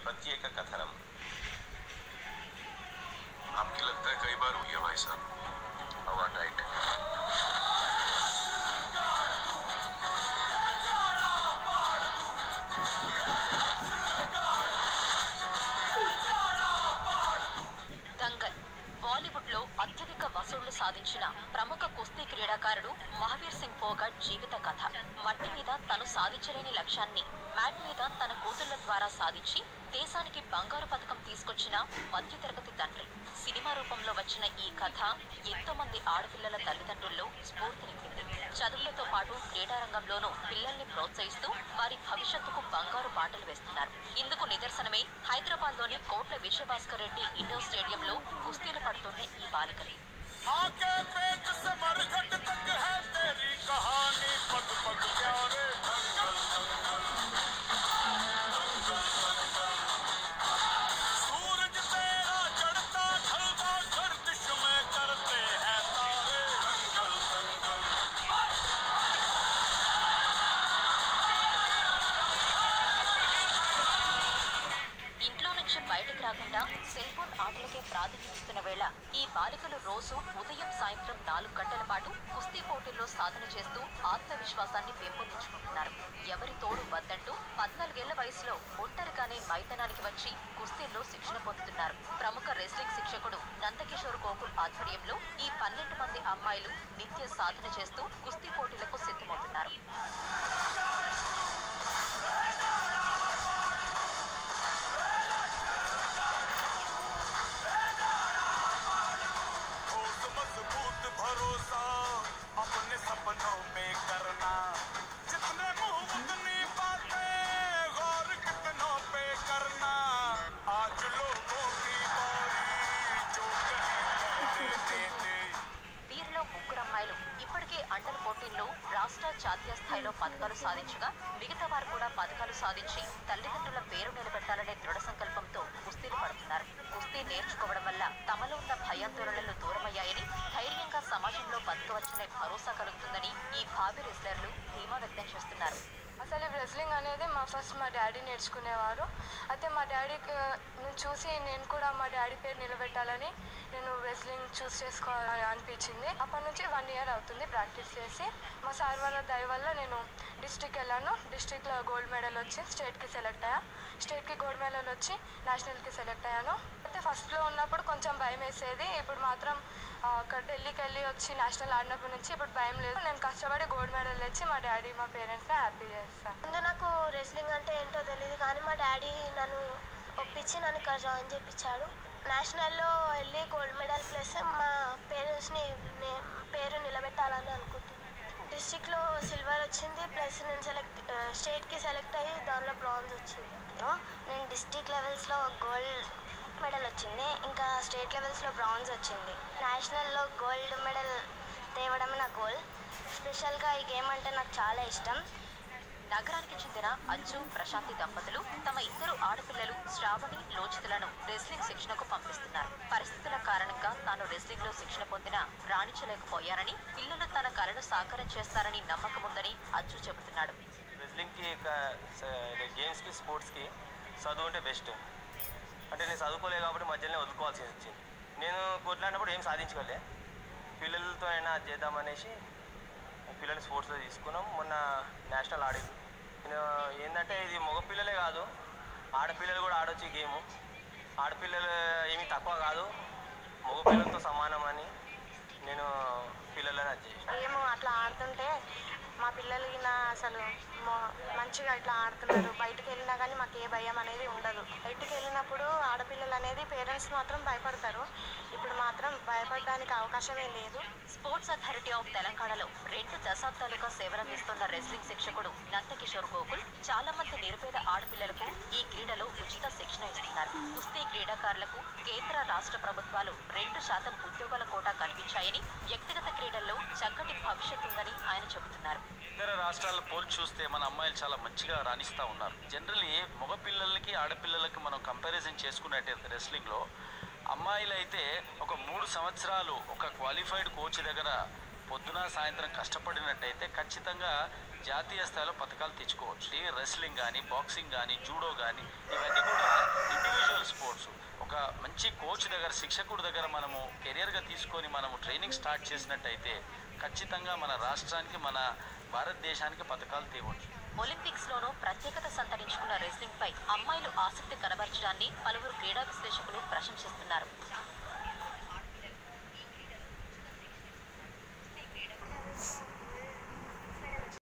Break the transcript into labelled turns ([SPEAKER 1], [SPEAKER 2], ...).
[SPEAKER 1] प्रत्येक कथनम
[SPEAKER 2] आपकी लगता है कई बार हुई है भाई साहब हवा टाइट
[SPEAKER 3] దంగల్ బాలీవుడ్ లో అత్యధిక వసూళ్లు సాధించిన ప్రముఖ కుస్తీ క్రీడాకారుడు మహావీర్ సింగ్ ఫోగట్ జీవిత కథ మట్టి మీద తను సాధించలేని లక్ష్యాన్ని మ్యాట్ మీద తన కూతుళ్ల ద్వారా సాధించి దేశానికి బంగారు పథకం తీసుకొచ్చిన మధ్యతరగతి తండ్రి సినిమా రూపంలో వచ్చిన ఈ కథ ఎంతో మంది ఆడపిల్లల తల్లిదండ్రుల్లో స్ఫూర్తినింపింది చదువులతో పాటు క్రీడారంగంలోనూ పిల్లల్ని ప్రోత్సహిస్తూ వారి భవిష్యత్తుకు బంగారు బాటలు వేస్తున్నారు ఇందుకు నిదర్శనమే హైదరాబాద్ లోని కోట్ల విజయభాస్కర్ రెడ్డి ఇండోర్ స్టేడియంలో కుస్తీలు పడుతున్న ఈ బాలికలు
[SPEAKER 4] आके पेट से मरघट तक है तेरी कहानी पग पग प्यारे सूरज तेरा चढ़ता ढलता गर्दिश में करते हैं तारे
[SPEAKER 3] ఇంట్లో నుంచి బయటకు రాకుండా సెల్ ఫోన్ ఆటలకే ప్రాధాన్యమిస్తున్న వేళ ఈ బాలికలు రోజు ఉదయం సాయంత్రం నాలుగు గంటల పాటు కుస్తీ పోటీల్లో సాధన చేస్తూ ఆత్మవిశ్వాసాన్ని పెంపొందించుకుంటున్నారు ఎవరి తోడు వద్దంటూ పద్నాలుగేళ్ల వయసులో ఒంటరిగానే మైదానానికి వచ్చి కుస్తీల్లో శిక్షణ పొందుతున్నారు ప్రముఖ రెస్లింగ్ శిక్షకుడు నందకిషోర్ గోకుల్ ఆధ్వర్యంలో ఈ పన్నెండు మంది అమ్మాయిలు నిత్య సాధన చేస్తూ కుస్తీ పోటీలకు సిద్ధమవుతున్నారు
[SPEAKER 4] ठोस मजबूत भरोसा अपने सपनों पे करना जितने मुंह उतनी बातें गौर कितनों पे करना आज लोगों की बारी जो कहीं कहते देते
[SPEAKER 3] వీరిలో ముగ్గురు అమ్మాయిలు ఇప్పటికే అండర్ పోటీల్లో రాష్ట్ర జాతీయ స్థాయిలో పథకాలు సాధించగా మిగతా వారు కూడా పథకాలు సాధించి తల్లిదండ్రుల పేరు నిలబెట్టాలనే దృఢ సంకల్పంతో కుస్తీలు పడుతున్నారు కుస్తీ నేర్చుకోవడం వల్ల తమలో ఉన్న భయాందోళనలు దూరమయ్యాయని ధైర్యంగా సమాజంలో బతకవచ్చనే భరోసా కలుగుతుందని ఈ భావి రెస్లర్లు ధీమా వ్యక్తం చేస్తున్నారు
[SPEAKER 5] అసలు రెస్లింగ్ అనేది మా ఫస్ట్ మా డాడీ నేర్చుకునేవారు అయితే మా డాడీకి నేను చూసి నేను కూడా మా డాడీ పేరు నిలబెట్టాలని నేను రెస్లింగ్ చూస్ చేసుకోవాలని అనిపించింది అప్పటి నుంచి వన్ ఇయర్ అవుతుంది ప్రాక్టీస్ చేసి మా సార్ వాళ్ళ దయ వల్ల నేను డిస్ట్రిక్ట్ వెళ్ళాను డిస్ట్రిక్ట్లో గోల్డ్ మెడల్ వచ్చి స్టేట్కి సెలెక్ట్ అయ్యా స్టేట్కి గోల్డ్ మెడల్ వచ్చి నేషనల్కి సెలెక్ట్ అయ్యాను అయితే ఫస్ట్లో ఉన్నప్పుడు కొంచెం భయం వేసేది ఇప్పుడు మాత్రం ఆ, అక్కడ ఢిల్లీకి వెళ్ళి వచ్చి నేషనల్ ఆడినప్పటి నుంచి ఇప్పుడు భయం లేదు నేను కష్టపడి గోల్డ్ మెడల్ తెచ్చి మా డాడీ మా పేరెంట్స్ని హ్యాపీ చేస్తాను
[SPEAKER 6] ముందు నాకు రెస్లింగ్ అంటే ఏంటో తెలియదు కానీ మా డాడీ నన్ను ఒప్పించి నన్ను ఇక్కడ జాయిన్ చేయించాడు నేషనల్లో వెళ్ళి గోల్డ్ మెడల్ ప్లస్ మా పేరెంట్స్ని నే- పేరు నిలబెట్టాలని అనుకుంటున్నాను డిస్టిక్లో సిల్వర్ వచ్చింది ప్లస్ నేను సెలెక్ట్ స్టేట్కి సెలెక్ట్ అయ్యి దానిలో బ్రాంజ్ వచ్చింది నేను డిస్టిక్ లెవెల్స్లో గోల్డ్ మెడల్ వచ్చింది ఇంకా స్టేట్ లెవెల్స్లో బ్రాంజ్ వచ్చింది నేషనల్లో గోల్డ్ మెడల్ తేవడమే నా గోల్ స్పెషల్గా ఈ గేమ్ అంటే నాకు చాలా ఇష్టం
[SPEAKER 3] నగరానికి చెందిన అజ్జు ప్రశాంతి దంపతులు తమ ఇద్దరు ఆడపిల్లలు శ్రావణి లోచితులను రెస్లింగ్ శిక్షణకు పంపిస్తున్నారు పరిస్థితుల కారణంగా తాను రెస్లింగ్ లో శిక్షణ పొందిన రాణించలేకపోయానని పిల్లలు తన కలను సాకారం చేస్తారని నమ్మకం ఉందని అజ్జు చెబుతున్నాడు
[SPEAKER 1] రెజ్లింగ్కి గేమ్స్కి స్పోర్ట్స్కి చదువు అంటే బెస్ట్ అంటే నేను చదువుకోలేదు కాబట్టి మధ్యలోనే వదులుకోవాల్సి వచ్చింది నేను కొట్లాడినప్పుడు ఏం సాధించుకోలే పిల్లలతో అయినా అది చేద్దామనేసి పిల్లలు స్పోర్ట్స్లో తీసుకున్నాం మొన్న నేషనల్ ఆడింది నేను ఏంటంటే ఇది మగపిల్లలే కాదు ఆడపిల్లలు కూడా ఆడొచ్చు ఈ గేము ఆడపిల్లలు ఏమీ తక్కువ కాదు మగపిల్లలతో సమానం అని నేను పిల్లలని అది చేసాను
[SPEAKER 6] గేమ్ అట్లా ఆడుతుంటే మా పిల్లలకి నా అసలు మొ- మంచిగా ఇట్లా ఆడుతున్నారు బయటకు వెళ్ళినా కానీ మాకు ఏ భయం అనేది ఉండదు బయటకు వెళ్ళినప్పుడు ఆడపిల్లలు అనేది పేరెంట్స్ మాత్రం భయపడతారు ఇప్పుడు మాత్రం భయపడడానికి అవకాశమే లేదు
[SPEAKER 3] స్పోర్ట్స్ అథారిటీ ఆఫ్ తెలంగాణలో రెండు దశాబ్దాలుగా సేవలందిస్తున్న రెస్లింగ్ శిక్షకుడు నందకిషోర్ గోకుల్ చాలా మంది నిరుపేద ఆడపిల్లలకు ఈ క్రీడలో ఉచిత శిక్షణ ఇస్తున్నారు కుస్తీ క్రీడాకారులకు కేంద్ర రాష్ట్ర ప్రభుత్వాలు రెండు శాతం ఉద్యోగాల కోటా కల్పించాయని వ్యక్తిగత క్రీడల్లో చక్కటి భవిష్యత్తు ఉందని ఆయన చెబుతున్నారు
[SPEAKER 7] ఇతర రాష్ట్రాల పోల్చి చూస్తే మన అమ్మాయిలు చాలా మంచిగా రాణిస్తూ ఉన్నారు జనరలీ మగపిల్లలకి ఆడపిల్లలకి మనం కంపారిజన్ చేసుకున్నట్టయితే రెస్లింగ్లో అమ్మాయిలు అయితే ఒక మూడు సంవత్సరాలు ఒక క్వాలిఫైడ్ కోచ్ దగ్గర పొద్దున సాయంత్రం కష్టపడినట్టయితే ఖచ్చితంగా జాతీయ స్థాయిలో పథకాలు తెచ్చుకోవచ్చు ఈ రెస్లింగ్ కానీ బాక్సింగ్ కానీ జూడో కానీ ఇవన్నీ కూడా మంచి కోచ్ దగ్గర శిక్షకుడి దగ్గర మనము కెరియర్గా తీసుకొని మనము ట్రైనింగ్ స్టార్ట్ చేసినట్టయితే ఖచ్చితంగా మన రాష్ట్రానికి మన భారతదేశానికి పథకాలు తేవచ్చు
[SPEAKER 3] ఒలింపిక్స్ లోనూ ప్రత్యేకత సంతరించుకున్న రెస్లింగ్ పై అమ్మాయిలు ఆసక్తి కనబరచడాన్ని పలువురు క్రీడా విశ్లేషకులు ప్రశంసిస్తున్నారు